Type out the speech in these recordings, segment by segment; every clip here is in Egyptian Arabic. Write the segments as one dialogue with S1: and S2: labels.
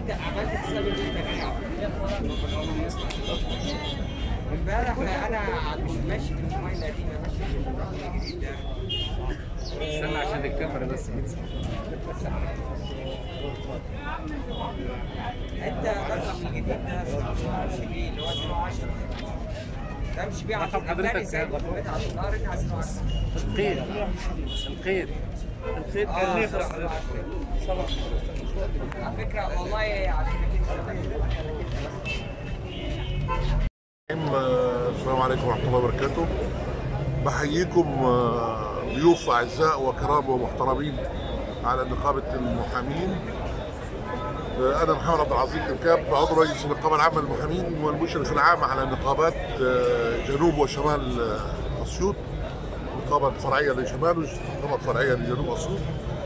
S1: انت عملت حساب ان انت جاي امبارح انا مش ماشي بالموبايل القديم ماشي بالرقم الجديد ده
S2: استنى عشان الكاميرا بس
S1: انت الرقم الجديد ده امشي بيه اللي هو 010 ده امشي بيه على طول
S2: رقم حضرتك
S1: أماني زي
S2: كام؟
S1: ما كنت على النهار انت على 010
S2: الخير الخير
S3: الخيط
S1: اه
S3: كان يفرح
S1: على فكره والله عشان
S4: السلام عليكم ورحمة الله وبركاته بحييكم آه، ضيوف أعزاء وكرام ومحترمين على نقابة المحامين آه، أنا محمد عبد العظيم كركاب عضو رئيس النقابة العامة للمحامين والمشرف العام على نقابات آه، جنوب وشمال آه، أسيوط النقابة الفرعية لشمال والنقابة الفرعية لجنوب أسيوط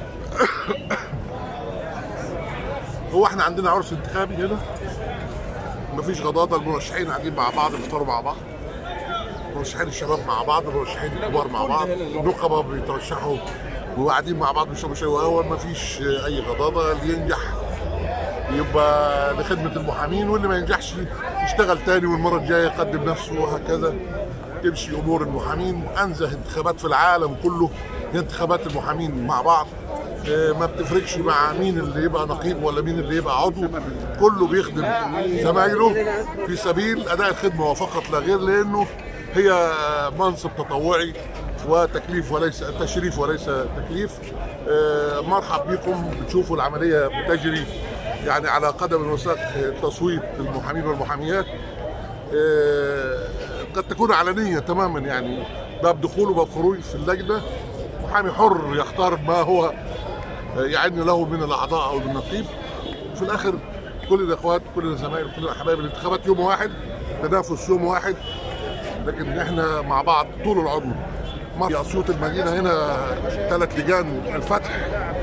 S4: هو احنا عندنا عرس انتخابي هنا مفيش غضاضه المرشحين قاعدين مع بعض بيفطروا مع بعض مرشحين الشباب مع بعض مرشحين الكبار مع بعض نقبه بيترشحوا وقاعدين مع بعض بيشربوا شاي وقهوه مفيش اي غضاضه اللي ينجح يبقى لخدمه المحامين واللي ما ينجحش يشتغل تاني والمره الجايه يقدم نفسه وهكذا تمشي امور المحامين انزه انتخابات في العالم كله هي انتخابات المحامين مع بعض آه، ما بتفرقش مع مين اللي يبقى نقيب ولا مين اللي يبقى عضو كله بيخدم زمايله في سبيل اداء الخدمه وفقط لا غير لانه هي منصب تطوعي وتكليف وليس تشريف وليس تكليف آه، مرحب بكم بتشوفوا العمليه بتجري يعني على قدم وساق تصويت المحامين والمحاميات آه، قد تكون علنيه تماما يعني باب دخول وباب خروج في اللجنه محامي حر يختار ما هو يعني له من الاعضاء او النقيب في الاخر كل الاخوات كل الزمايل كل الحبايب الانتخابات يوم واحد تنافس يوم واحد لكن احنا مع بعض طول العمر في اسيوط المدينه هنا ثلاث لجان الفتح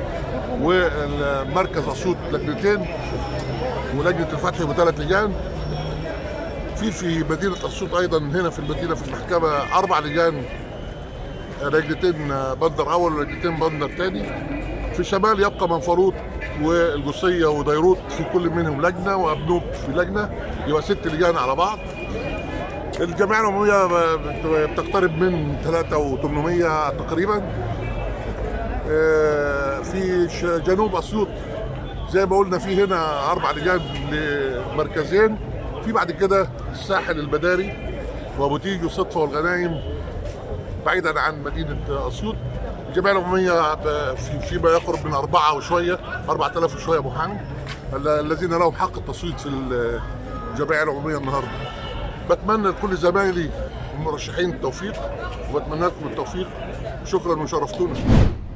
S4: والمركز اسيوط لجنتين ولجنه الفتح بثلاث لجان في في مدينه اسيوط ايضا هنا في المدينه في المحكمه اربع لجان لجنتين بندر اول ولجنتين بندر ثاني في الشمال يبقى منفروت والجصيه وديروت في كل منهم لجنه وابنوب في لجنه يبقى ست لجان على بعض الجمعيه العموميه ب- بتقترب من 3800 تقريبا آه، في ش- جنوب اسيوط زي ما قلنا في هنا اربع لجان لمركزين في بعد كده الساحل البداري وابو تيج والصدفه والغنايم بعيدا عن مدينه اسيوط الجمعيه العموميه ب- في فيما يقرب من اربعه وشويه 4000 وشويه محامي ال- الذين لهم حق التصويت في الجمعيه العموميه النهارده بتمنى لكل زمايلي المرشحين التوفيق وبتمنى لكم التوفيق شكرا وشرفتونا